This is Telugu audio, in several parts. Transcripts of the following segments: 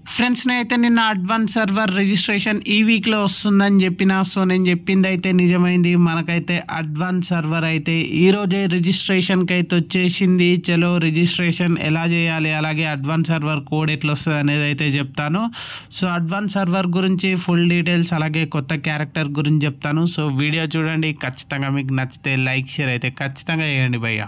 ఫ్రెండ్స్ నేనైతే నిన్న అడ్వాన్స్ సర్వర్ రిజిస్ట్రేషన్ ఈ వీక్లో వస్తుందని చెప్పిన సో నేను చెప్పింది అయితే నిజమైంది మనకైతే అడ్వాన్స్ సర్వర్ అయితే ఈ రోజే రిజిస్ట్రేషన్కి అయితే వచ్చేసింది చలో రిజిస్ట్రేషన్ ఎలా చేయాలి అలాగే అడ్వాన్స్ సర్వర్ కోడ్ ఎట్లా వస్తుంది అనేది అయితే చెప్తాను సో అడ్వాన్స్ సర్వర్ గురించి ఫుల్ డీటెయిల్స్ అలాగే కొత్త క్యారెక్టర్ గురించి చెప్తాను సో వీడియో చూడండి ఖచ్చితంగా మీకు నచ్చితే లైక్ షేర్ అయితే ఖచ్చితంగా చేయండి భయ్యా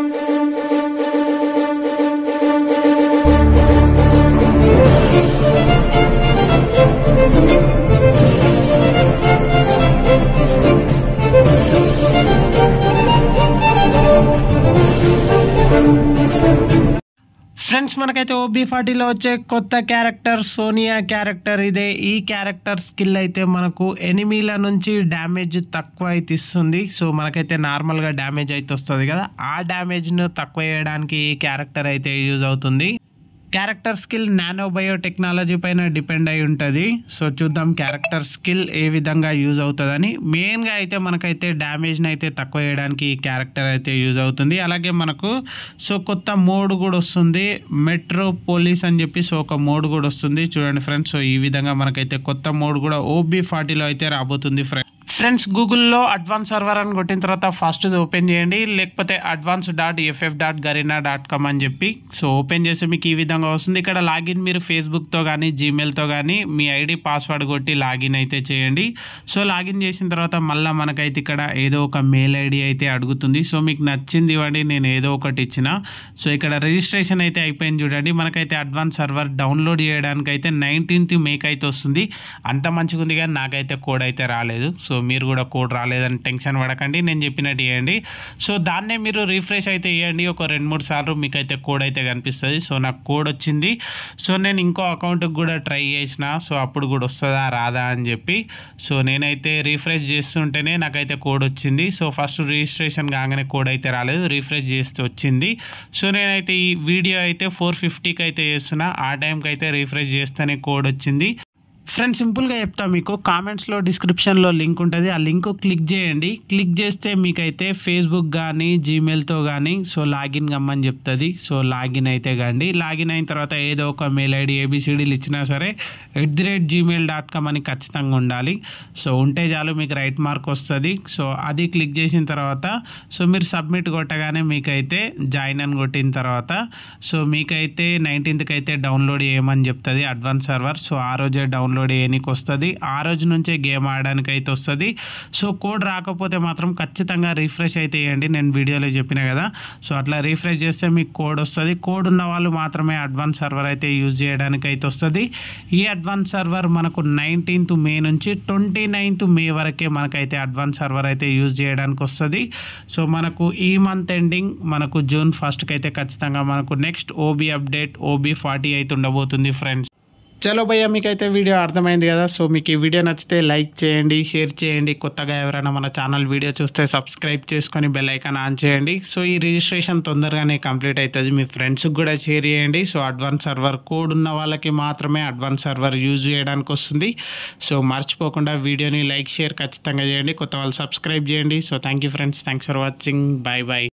ఫ్రెండ్స్ మనకైతే ఓబీ ఫార్టీలో వచ్చే కొత్త క్యారెక్టర్ సోనియా క్యారెక్టర్ ఇదే ఈ క్యారెక్టర్ స్కిల్ అయితే మనకు ఎనిమీల నుంచి డ్యామేజ్ తక్కువ అయితే ఇస్తుంది సో మనకైతే నార్మల్గా డ్యామేజ్ అయితే వస్తుంది కదా ఆ డ్యామేజ్ను తక్కువ చేయడానికి ఈ క్యారెక్టర్ అయితే యూజ్ అవుతుంది character skill nano bio technology పైన డిపెండ్ అయి ఉంటుంది సో చూద్దాం క్యారెక్టర్ స్కిల్ ఏ విధంగా యూజ్ అవుతుందని మెయిన్గా అయితే మనకైతే డ్యామేజ్ని అయితే తక్కువ చేయడానికి ఈ క్యారెక్టర్ అయితే యూజ్ అవుతుంది అలాగే మనకు సో కొత్త మోడ్ కూడా వస్తుంది మెట్రో పోలీస్ అని చెప్పి సో ఒక మోడ్ కూడా వస్తుంది చూడండి ఫ్రెండ్స్ సో ఈ విధంగా మనకైతే కొత్త మోడ్ కూడా ఓబీ ఫార్టీలో అయితే రాబోతుంది ఫ్రెండ్స్ ఫ్రెండ్స్ గూగుల్లో అడ్వాన్స్ సర్వర్ అని కొట్టిన తర్వాత ఫస్ట్ ఓపెన్ చేయండి లేకపోతే advance dot FF dot Garena dot com అని చెప్పి సో ఓపెన్ చేస్తే మీకు ఈ విధంగా వస్తుంది ఇక్కడ లాగిన్ మీరు ఫేస్బుక్తో కానీ జీమెయిల్తో కానీ మీ ఐడి పాస్వర్డ్ కొట్టి లాగిన్ అయితే చేయండి సో లాగిన్ చేసిన తర్వాత మళ్ళీ మనకైతే ఇక్కడ ఏదో ఒక మెయిల్ ఐడి అయితే అడుగుతుంది సో మీకు నచ్చింది ఇవ్వండి నేను ఏదో ఒకటి ఇచ్చిన సో ఇక్కడ రిజిస్ట్రేషన్ అయితే అయిపోయింది చూడండి మనకైతే అడ్వాన్స్ సర్వర్ డౌన్లోడ్ చేయడానికి అయితే నైన్టీన్త్ మేక్ అయితే వస్తుంది అంత మంచిగా ఉంది కానీ నాకైతే కోడ్ అయితే రాలేదు సో మీరు కూడా కోడ్ రాలేదని టెన్షన్ పడకండి నేను చెప్పినట్టు చేయండి సో దాన్నే మీరు రిఫ్రెష్ అయితే చేయండి ఒక రెండు మూడు సార్లు మీకు అయితే కోడ్ అయితే కనిపిస్తుంది సో నాకు కోడ్ వచ్చింది సో నేను ఇంకో అకౌంట్కి కూడా ట్రై చేసిన సో అప్పుడు కూడా వస్తుందా రాదా అని చెప్పి సో నేనైతే రీఫ్రెష్ చేస్తుంటేనే నాకైతే కోడ్ వచ్చింది సో ఫస్ట్ రిజిస్ట్రేషన్ కాగానే కోడ్ అయితే రాలేదు రీఫ్రెష్ చేస్తే వచ్చింది సో నేనైతే ఈ వీడియో అయితే ఫోర్ ఫిఫ్టీకి అయితే చేస్తున్నా ఆ టైంకి అయితే రీఫ్రెష్ చేస్తేనే కోడ్ వచ్చింది ఫ్రెండ్స్ సింపుల్గా చెప్తా మీకు కామెంట్స్లో డిస్క్రిప్షన్లో లింక్ ఉంటుంది ఆ లింక్ క్లిక్ చేయండి క్లిక్ చేస్తే మీకైతే ఫేస్బుక్ కానీ జీమెయిల్తో కానీ సో లాగిన్ కమ్మని చెప్తుంది సో లాగిన్ అయితే కండి లాగిన్ అయిన తర్వాత ఏదో ఒక మెయిల్ ఐడి ఏబిసిడీలు ఇచ్చినా సరే at the rate Gmail dot com అని ఖచ్చితంగా ఉండాలి సో ఉంటే చాలు మీకు రైట్ మార్క్ వస్తుంది సో అది క్లిక్ చేసిన తర్వాత సో మీరు సబ్మిట్ కొట్టగానే మీకైతే జాయిన్ అని కొట్టిన తర్వాత సో మీకైతే నైన్టీన్త్కి అయితే డౌన్లోడ్ చేయమని చెప్తుంది అడ్వాన్స్ సర్వర్ సో ఆ రోజే డౌన్లోడ్ చేయడానికి వస్తుంది ఆ రోజు నుంచే గేమ్ ఆడడానికి అయితే వస్తుంది సో కోడ్ రాకపోతే మాత్రం ఖచ్చితంగా రిఫ్రెష్ అయితే చేయండి నేను వీడియోలో చెప్పిన కదా సో అట్లా రిఫ్రెష్ చేస్తే మీకు కోడ్ వస్తుంది కోడ్ ఉన్న వాళ్ళు మాత్రమే అడ్వాన్స్ సర్వర్ అయితే యూజ్ చేయడానికి అయితే వస్తుంది ఈ అడ్వాన్స్ సర్వర్ మనకు నైన్టీన్త్ మే నుంచి ట్వంటీ నైన్త్ మే వరకే మనకైతే అడ్వాన్స్ సర్వర్ అయితే యూజ్ చేయడానికి వస్తుంది సో మనకు ఈ మంత్ ఎండింగ్ మనకు జూన్ ఫస్ట్కి అయితే ఖచ్చితంగా మనకు next OB update OB forty అయితే ఉండబోతుంది ఫ్రెండ్స్ చలో భయ్య మీకైతే వీడియో అర్థమైంది కదా సో మీకు ఈ వీడియో నచ్చితే లైక్ చేయండి షేర్ చేయండి కొత్తగా ఎవరైనా మన ఛానల్ వీడియో చూస్తే సబ్స్క్రైబ్ చేసుకొని బెల్ ఐకాన్ ఆన్ చేయండి సో ఈ రిజిస్ట్రేషన్ తొందరగానే కంప్లీట్ అవుతుంది మీ ఫ్రెండ్స్కి కూడా షేర్ చేయండి సో అడ్వాన్స్ సర్వర్ కోడ్ ఉన్న వాళ్ళకి మాత్రమే అడ్వాన్స్ సర్వర్ యూజ్ చేయడానికి వస్తుంది సో మర్చిపోకుండా వీడియోని లైక్ షేర్ ఖచ్చితంగా చేయండి కొత్త వాళ్ళు సబ్స్క్రైబ్ చేయండి so thank you friends thanks for watching bye bye